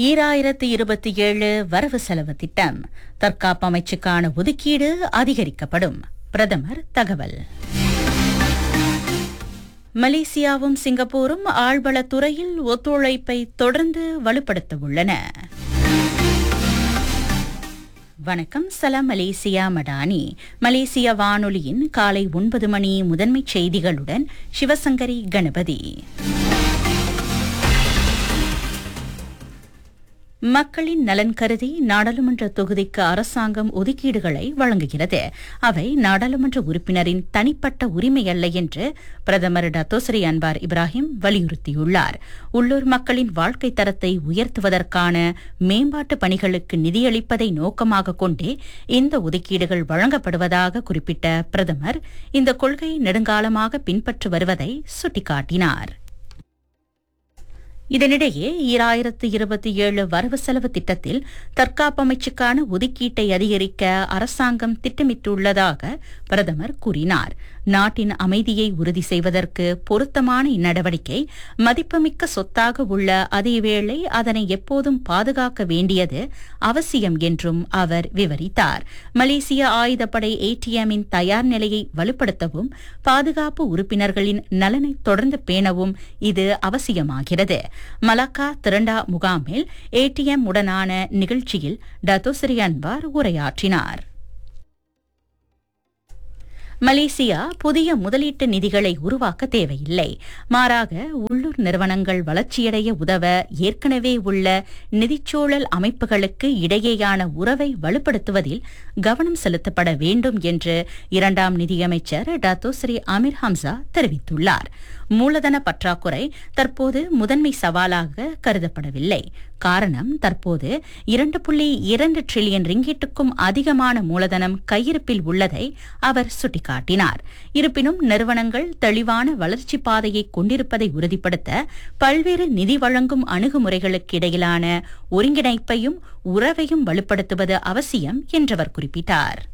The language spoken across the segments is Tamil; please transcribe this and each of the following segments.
ஈராயிரத்து இருபத்தி ஏழு வரவு செலவு திட்டம் தற்காப்பு அமைச்சுக்கான ஒதுக்கீடு அதிகரிக்கப்படும் பிரதமர் தகவல் மலேசியாவும் சிங்கப்பூரும் ஆழ்வளத் துறையில் ஒத்துழைப்பை தொடர்ந்து வலுப்படுத்த உள்ளன வணக்கம் சலாம் மலேசியா மடானி மலேசிய வானொலியின் காலை ஒன்பது மணி முதன்மைச் செய்திகளுடன் சிவசங்கரி கணபதி மக்களின் நலன் கருதி நாடாளுமன்ற தொகுதிக்கு அரசாங்கம் ஒதுக்கீடுகளை வழங்குகிறது அவை நாடாளுமன்ற உறுப்பினரின் தனிப்பட்ட உரிமை அல்ல என்று பிரதமர் டத்தோசரி அன்பார் இப்ராஹிம் வலியுறுத்தியுள்ளார் உள்ளூர் மக்களின் வாழ்க்கை தரத்தை உயர்த்துவதற்கான மேம்பாட்டு பணிகளுக்கு நிதியளிப்பதை நோக்கமாக கொண்டே இந்த ஒதுக்கீடுகள் வழங்கப்படுவதாக குறிப்பிட்ட பிரதமர் இந்த கொள்கை நெடுங்காலமாக பின்பற்றி வருவதை சுட்டிக்காட்டினார் இதனிடையே ஈராயிரத்து இருபத்தி ஏழு வரவு செலவு திட்டத்தில் தற்காப்பு அமைச்சுக்கான ஒதுக்கீட்டை அதிகரிக்க அரசாங்கம் திட்டமிட்டுள்ளதாக பிரதமர் கூறினார் நாட்டின் அமைதியை உறுதி செய்வதற்கு பொருத்தமான இந்நடவடிக்கை மதிப்புமிக்க சொத்தாக உள்ள அதேவேளை அதனை எப்போதும் பாதுகாக்க வேண்டியது அவசியம் என்றும் அவர் விவரித்தார் மலேசிய ஆயுதப்படை ஏடிஎம்மின் தயார் நிலையை வலுப்படுத்தவும் பாதுகாப்பு உறுப்பினர்களின் நலனை தொடர்ந்து பேணவும் இது அவசியமாகிறது மலக்கா திரண்டா முகாமில் ஏடிஎம் உடனான நிகழ்ச்சியில் டத்தோசரி அன்வார் உரையாற்றினார் மலேசியா புதிய முதலீட்டு நிதிகளை உருவாக்க தேவையில்லை மாறாக உள்ளூர் நிறுவனங்கள் வளர்ச்சியடைய உதவ ஏற்கனவே உள்ள நிதிச்சூழல் அமைப்புகளுக்கு இடையேயான உறவை வலுப்படுத்துவதில் கவனம் செலுத்தப்பட வேண்டும் என்று இரண்டாம் நிதியமைச்சர் டாத்தோஸ்ரீ அமீர் ஹம்சா தெரிவித்துள்ளார் மூலதன பற்றாக்குறை தற்போது முதன்மை சவாலாக கருதப்படவில்லை காரணம் தற்போது இரண்டு புள்ளி இரண்டு டிரில்லியன் ரிங்கெட்டுக்கும் அதிகமான மூலதனம் கையிருப்பில் உள்ளதை அவர் சுட்டிக்காட்டினார் இருப்பினும் நிறுவனங்கள் தெளிவான வளர்ச்சி பாதையை கொண்டிருப்பதை உறுதிப்படுத்த பல்வேறு நிதி வழங்கும் அணுகுமுறைகளுக்கு இடையிலான ஒருங்கிணைப்பையும் உறவையும் வலுப்படுத்துவது அவசியம் என்றவர் குறிப்பிட்டார்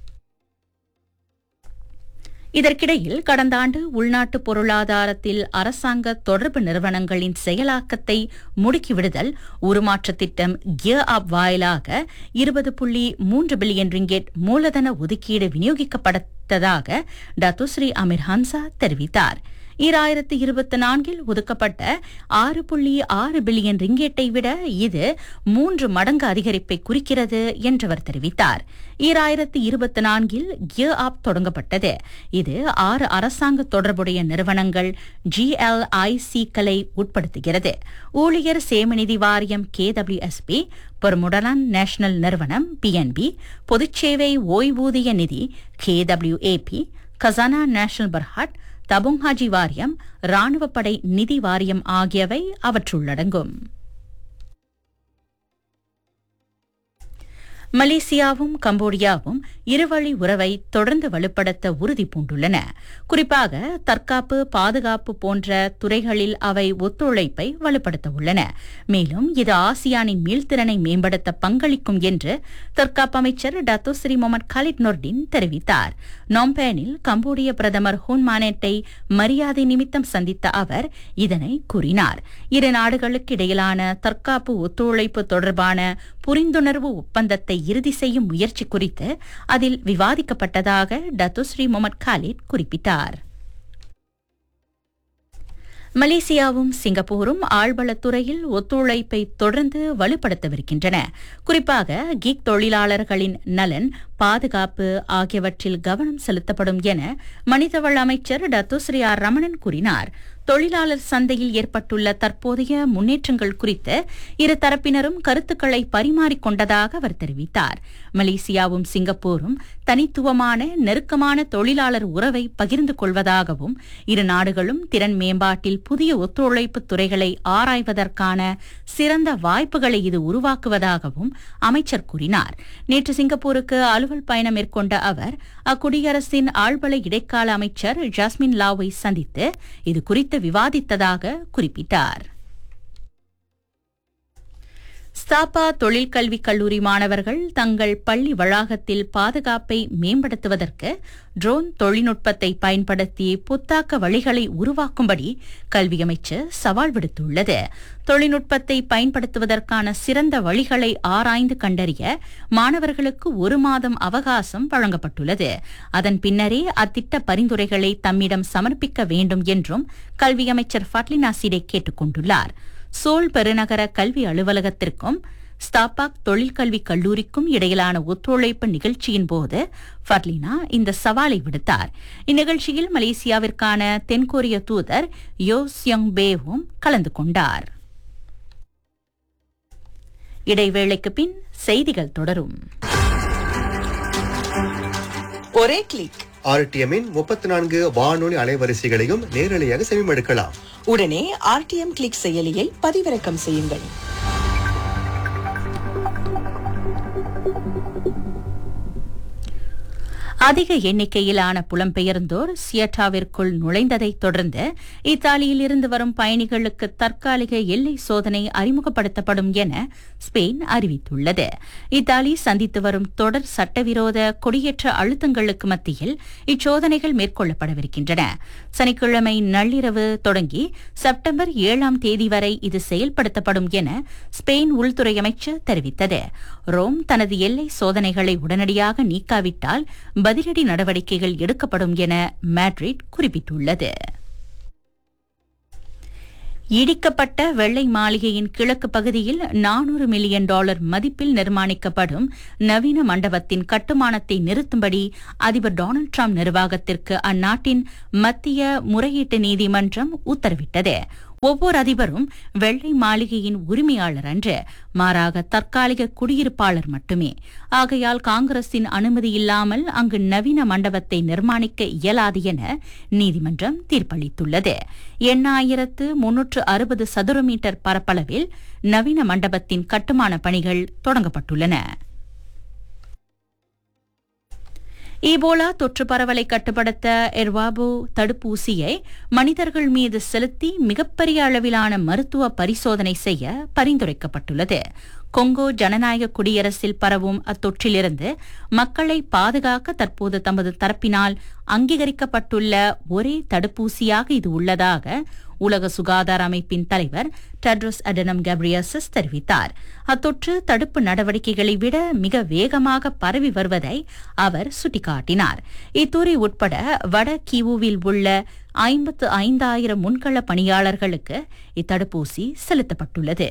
இதற்கிடையில் கடந்த ஆண்டு உள்நாட்டு பொருளாதாரத்தில் அரசாங்க தொடர்பு நிறுவனங்களின் செயலாக்கத்தை முடுக்கிவிடுதல் உருமாற்ற திட்டம் கியர் அப் வாயிலாக இருபது புள்ளி மூன்று பில்லியன் ரிங்கெட் மூலதன ஒதுக்கீடு விநியோகிக்கப்பட்டதாக டத்துஸ்ரீ அமீர் ஹன்சா தெரிவித்தார் ஈராயிரத்து இருபத்தி நான்கில் ஒதுக்கப்பட்ட ஆறு புள்ளி ஆறு பில்லியன் ரிங்கெட்டை விட இது மூன்று மடங்கு அதிகரிப்பை குறிக்கிறது என்றவர் தெரிவித்தார் ஈராயிரத்து இருபத்தி நான்கில் கியர் ஆப் தொடங்கப்பட்டது இது ஆறு அரசாங்க தொடர்புடைய நிறுவனங்கள் ஜிஎல்ஐசிக்களை உட்படுத்துகிறது ஊழியர் சேமநிதி வாரியம் கேடபிள்யூஎஸ்பி பெருமுடலான் நேஷனல் நிறுவனம் பிஎன்பி பொதுச்சேவை ஓய்வூதிய நிதி KWAP Khazanah national Berhad Tabung Haji வாரியம் ராணுவப்படை நிதி வாரியம் ஆகியவை அவற்றுள்ளடங்கும் மலேசியாவும் கம்போடியாவும் இருவழி உறவை தொடர்ந்து வலுப்படுத்த உறுதி பூண்டுள்ளன குறிப்பாக தற்காப்பு பாதுகாப்பு போன்ற துறைகளில் அவை ஒத்துழைப்பை வலுப்படுத்த உள்ளன மேலும் இது ஆசியானின் மீள்திறனை மேம்படுத்த பங்களிக்கும் என்று தற்காப்பு அமைச்சர் டத்தோஸ்ரீ முகமது காலிட் நொர்டின் தெரிவித்தார் நோம்பேனில் கம்போடிய பிரதமர் ஹூன் மானேட்டை மரியாதை நிமித்தம் சந்தித்த அவர் இதனை கூறினார் இரு நாடுகளுக்கு இடையிலான தற்காப்பு ஒத்துழைப்பு தொடர்பான புரிந்துணர்வு ஒப்பந்தத்தை இறுதி செய்யும் முயற்சி குறித்து அதில் விவாதிக்கப்பட்டதாக டத்துஸ்ரீ முகமது காலிட் குறிப்பிட்டார் மலேசியாவும் சிங்கப்பூரும் ஆழ்வளத்துறையில் ஒத்துழைப்பை தொடர்ந்து வலுப்படுத்தவிருக்கின்றன குறிப்பாக கிக் தொழிலாளர்களின் நலன் பாதுகாப்பு ஆகியவற்றில் கவனம் செலுத்தப்படும் என மனிதவள அமைச்சர் டத்துஸ்ரீ ஆர் ரமணன் கூறினார் தொழிலாளர் சந்தையில் ஏற்பட்டுள்ள தற்போதைய முன்னேற்றங்கள் குறித்து இரு தரப்பினரும் கருத்துக்களை பரிமாறிக்கொண்டதாக அவர் தெரிவித்தார் மலேசியாவும் சிங்கப்பூரும் தனித்துவமான நெருக்கமான தொழிலாளர் உறவை பகிர்ந்து கொள்வதாகவும் இரு நாடுகளும் திறன் மேம்பாட்டில் புதிய ஒத்துழைப்பு துறைகளை ஆராய்வதற்கான சிறந்த வாய்ப்புகளை இது உருவாக்குவதாகவும் அமைச்சர் கூறினார் நேற்று சிங்கப்பூருக்கு அலுவல் பயணம் மேற்கொண்ட அவர் அக்குடியரசின் ஆழ்வள இடைக்கால அமைச்சர் ஜாஸ்மின் லாவை சந்தித்து இது குறித்து விவாதித்ததாக குறிப்பிட்டார் ஸ்தாபா தொழிற்கல்விக் கல்லூரி மாணவர்கள் தங்கள் பள்ளி வளாகத்தில் பாதுகாப்பை மேம்படுத்துவதற்கு ட்ரோன் தொழில்நுட்பத்தை பயன்படுத்தி புத்தாக்க வழிகளை உருவாக்கும்படி கல்வி அமைச்சர் சவால் விடுத்துள்ளது தொழில்நுட்பத்தை பயன்படுத்துவதற்கான சிறந்த வழிகளை ஆராய்ந்து கண்டறிய மாணவர்களுக்கு ஒரு மாதம் அவகாசம் வழங்கப்பட்டுள்ளது அதன் பின்னரே அத்திட்ட பரிந்துரைகளை தம்மிடம் சமர்ப்பிக்க வேண்டும் என்றும் கல்வி அமைச்சர் ஃபட்லினா சிடே கேட்டுக் கொண்டுள்ளார் சோல் பெருநகர கல்வி அலுவலகத்திற்கும் ஸ்தாபாக் தொழிற்கல்வி கல்லூரிக்கும் இடையிலான ஒத்துழைப்பு நிகழ்ச்சியின் போது ஃபர்லினா இந்த சவாலை விடுத்தார் இந்நிகழ்ச்சியில் மலேசியாவிற்கான தென்கொரிய தூதர் யோ சியோங் பேவும் கலந்து கொண்டார் இடைவேளைக்கு பின் செய்திகள் தொடரும் ஒரே கிளிக் ஆர்டிஎம்மின் முப்பத்தி நான்கு வானொலி அலைவரிசைகளையும் நேரலையாக செவிமடுக்கலாம் உடனே ஆர்டிஎம் கிளிக் செயலியை பதிவிறக்கம் செய்யுங்கள் அதிக எண்ணிக்கையிலான புலம்பெயர்ந்தோர் சியட்டாவிற்குள் நுழைந்ததைத் தொடர்ந்து இத்தாலியில் இருந்து வரும் பயணிகளுக்கு தற்காலிக எல்லை சோதனை அறிமுகப்படுத்தப்படும் என ஸ்பெயின் அறிவித்துள்ளது இத்தாலி சந்தித்து வரும் தொடர் சட்டவிரோத குடியேற்ற அழுத்தங்களுக்கு மத்தியில் இச்சோதனைகள் மேற்கொள்ளப்படவிருக்கின்றன சனிக்கிழமை நள்ளிரவு தொடங்கி செப்டம்பர் ஏழாம் தேதி வரை இது செயல்படுத்தப்படும் என ஸ்பெயின் உள்துறை அமைச்சர் தெரிவித்தது ரோம் தனது எல்லை சோதனைகளை உடனடியாக நீக்காவிட்டால் பதிலடி நடவடிக்கைகள் எடுக்கப்படும் என மேட்ரிட் குறிப்பிட்டுள்ளது இடிக்கப்பட்ட வெள்ளை மாளிகையின் கிழக்கு பகுதியில் நானூறு மில்லியன் டாலர் மதிப்பில் நிர்மாணிக்கப்படும் நவீன மண்டபத்தின் கட்டுமானத்தை நிறுத்தும்படி அதிபர் டொனால்டு டிரம்ப் நிர்வாகத்திற்கு அந்நாட்டின் மத்திய முறையீட்டு நீதிமன்றம் உத்தரவிட்டது ஒவ்வொரு அதிபரும் வெள்ளை மாளிகையின் உரிமையாளர் அன்று மாறாக தற்காலிக குடியிருப்பாளர் மட்டுமே ஆகையால் காங்கிரசின் அனுமதி இல்லாமல் அங்கு நவீன மண்டபத்தை நிர்மாணிக்க இயலாது என நீதிமன்றம் தீர்ப்பளித்துள்ளது எண்ணாயிரத்து முன்னூற்று அறுபது சதுர மீட்டர் பரப்பளவில் நவீன மண்டபத்தின் கட்டுமான பணிகள் தொடங்கப்பட்டுள்ளன ஈபோலா தொற்று பரவலை கட்டுப்படுத்த எர்வாபோ தடுப்பூசியை மனிதர்கள் மீது செலுத்தி மிகப்பெரிய அளவிலான மருத்துவ பரிசோதனை செய்ய பரிந்துரைக்கப்பட்டுள்ளது கொங்கோ ஜனநாயக குடியரசில் பரவும் அத்தொற்றிலிருந்து மக்களை பாதுகாக்க தற்போது தமது தரப்பினால் அங்கீகரிக்கப்பட்டுள்ள ஒரே தடுப்பூசியாக இது உள்ளதாக உலக சுகாதார அமைப்பின் தலைவர் டெட்ரோஸ் அடனம் கப்ரியசஸ் தெரிவித்தார் அத்தொற்று தடுப்பு நடவடிக்கைகளை விட மிக வேகமாக பரவி வருவதை அவர் சுட்டிக்காட்டினார் இத்துறை உட்பட வட கிவுவில் உள்ள ஐம்பத்து ஐந்தாயிரம் முன்கள பணியாளர்களுக்கு இத்தடுப்பூசி செலுத்தப்பட்டுள்ளது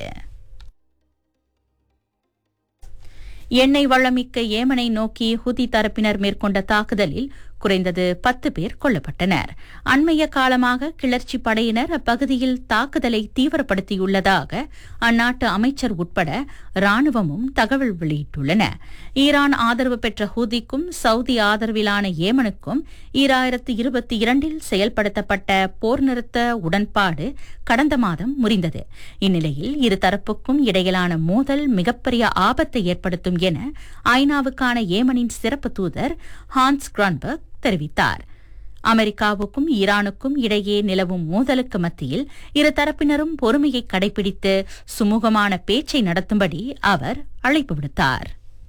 எண்ணெய் வளமிக்க ஏமனை நோக்கி ஹுதி தரப்பினர் மேற்கொண்ட தாக்குதலில் குறைந்தது பத்து பேர் கொல்லப்பட்டனர் அண்மைய காலமாக கிளர்ச்சி படையினர் அப்பகுதியில் தாக்குதலை தீவிரப்படுத்தியுள்ளதாக அந்நாட்டு அமைச்சர் உட்பட ராணுவமும் தகவல் வெளியிட்டுள்ளன ஈரான் ஆதரவு பெற்ற ஹூதிக்கும் சவுதி ஆதரவிலான ஏமனுக்கும் ஈராயிரத்து இருபத்தி இரண்டில் செயல்படுத்தப்பட்ட போர் நிறுத்த உடன்பாடு கடந்த மாதம் முறிந்தது இந்நிலையில் இருதரப்புக்கும் இடையிலான மோதல் மிகப்பெரிய ஆபத்தை ஏற்படுத்தும் என ஐநாவுக்கான ஏமனின் சிறப்பு தூதர் ஹான்ஸ் கிரான்பர்க் தெரிவித்தார் அமெரிக்காவுக்கும் ஈரானுக்கும் இடையே நிலவும் மோதலுக்கு மத்தியில் இரு தரப்பினரும் பொறுமையை கடைபிடித்து சுமூகமான பேச்சை நடத்தும்படி அவர் அழைப்பு விடுத்தார்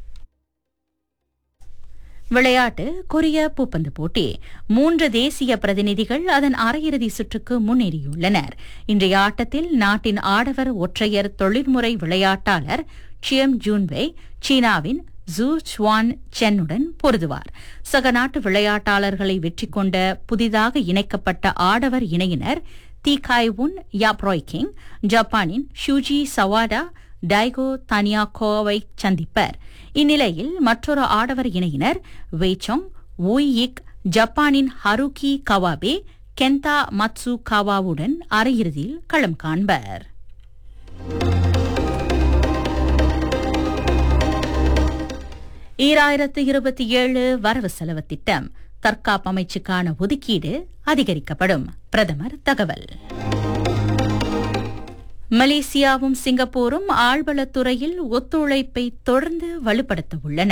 விளையாட்டு கொரிய பூப்பந்து போட்டி மூன்று தேசிய பிரதிநிதிகள் அதன் அரையிறுதி சுற்றுக்கு முன்னேறியுள்ளனர் இன்றைய ஆட்டத்தில் நாட்டின் ஆடவர் ஒற்றையர் தொழில்முறை விளையாட்டாளர் சியம் ஜூன்வெய் சீனாவின் ஜூ சுவான் சென்னுடன் பொருதுவார் சக நாட்டு விளையாட்டாளர்களை வெற்றி கொண்ட புதிதாக இணைக்கப்பட்ட ஆடவர் இணையினர் தீகாய் உன் யாப்ராய் கிங் ஜப்பானின் ஷூஜி சவாடா டைகோ தனியாகோவை சந்திப்பர் இந்நிலையில் மற்றொரு ஆடவர் இணையினர் வெய்சோங் ஓயிக் ஜப்பானின் ஹருகி கவாபே கெந்தா மத்சு காவாவுடன் அரையிறுதியில் களம் காண்பர் ஈராயிரத்து இருபத்தி ஏழு வரவு செலவு திட்டம் தற்காப்பு அமைச்சுக்கான ஒதுக்கீடு அதிகரிக்கப்படும் பிரதமர் தகவல் மலேசியாவும் சிங்கப்பூரும் ஆழ்வளத்துறையில் ஒத்துழைப்பை தொடர்ந்து வலுப்படுத்த உள்ளன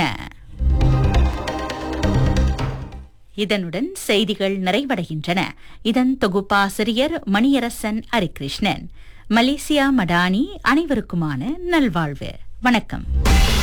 இதனுடன் செய்திகள் நிறைவடைகின்றன இதன் தொகுப்பாசிரியர் மணியரசன் ஹரிகிருஷ்ணன் மலேசியா மடானி அனைவருக்குமான நல்வாழ்வு வணக்கம்